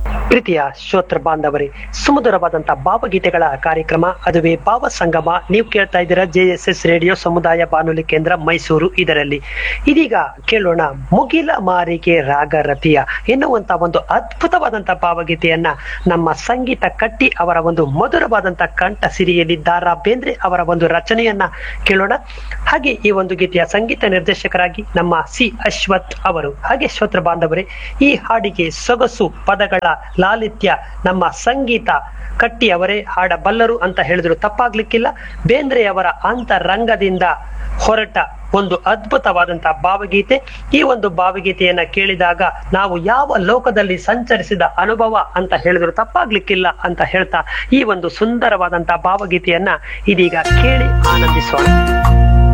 ಪ್ರೀತಿಯ ಶ್ರೋತೃ ಬಾಂಧವರೇ ಸುಮಧುರವಾದಂತಹ ಭಾವಗೀತೆಗಳ ಕಾರ್ಯಕ್ರಮ ಅದುವೇ ಭಾವ ಸಂಗಮ ನೀವು ಕೇಳ್ತಾ ಇದ್ದೀರಾ ಜೆ ಎಸ್ ಎಸ್ ರೇಡಿಯೋ ಸಮುದಾಯ ಬಾನುಲಿ ಕೇಂದ್ರ ಮೈಸೂರು ಇದರಲ್ಲಿ ಇದೀಗ ಕೇಳೋಣ ಮುಗಿಲ ಮಾರಿಗೆ ರಾಗರತಿಯ ಎನ್ನುವಂತ ಒಂದು ಅದ್ಭುತವಾದಂತಹ ಭಾವಗೀತೆಯನ್ನ ನಮ್ಮ ಸಂಗೀತ ಕಟ್ಟಿ ಅವರ ಒಂದು ಮಧುರವಾದಂತಹ ಕಂಠ ಸಿರಿಯಲ್ಲಿ ದಾರಾ ಬೇಂದ್ರೆ ಅವರ ಒಂದು ರಚನೆಯನ್ನ ಕೇಳೋಣ ಹಾಗೆ ಈ ಒಂದು ಗೀತೆಯ ಸಂಗೀತ ನಿರ್ದೇಶಕರಾಗಿ ನಮ್ಮ ಸಿ ಅಶ್ವಥ್ ಅವರು ಹಾಗೆ ಶ್ರೋತೃ ಬಾಂಧವರೇ ಈ ಹಾಡಿಗೆ ಸೊಗಸು ಪದಗಳ ಲಾಲಿತ್ಯ ನಮ್ಮ ಸಂಗೀತ ಕಟ್ಟಿ ಅವರೇ ಹಾಡಬಲ್ಲರು ಅಂತ ಹೇಳಿದ್ರು ತಪ್ಪಾಗ್ಲಿಕ್ಕಿಲ್ಲ ಬೇಂದ್ರೆಯವರ ಅಂತರಂಗದಿಂದ ಹೊರಟ ಒಂದು ಅದ್ಭುತವಾದಂತಹ ಭಾವಗೀತೆ ಈ ಒಂದು ಭಾವಗೀತೆಯನ್ನ ಕೇಳಿದಾಗ ನಾವು ಯಾವ ಲೋಕದಲ್ಲಿ ಸಂಚರಿಸಿದ ಅನುಭವ ಅಂತ ಹೇಳಿದ್ರು ತಪ್ಪಾಗ್ಲಿಕ್ಕಿಲ್ಲ ಅಂತ ಹೇಳ್ತಾ ಈ ಒಂದು ಸುಂದರವಾದಂತಹ ಭಾವಗೀತೆಯನ್ನ ಇದೀಗ ಕೇಳಿ ಆನಂದಿಸೋಣ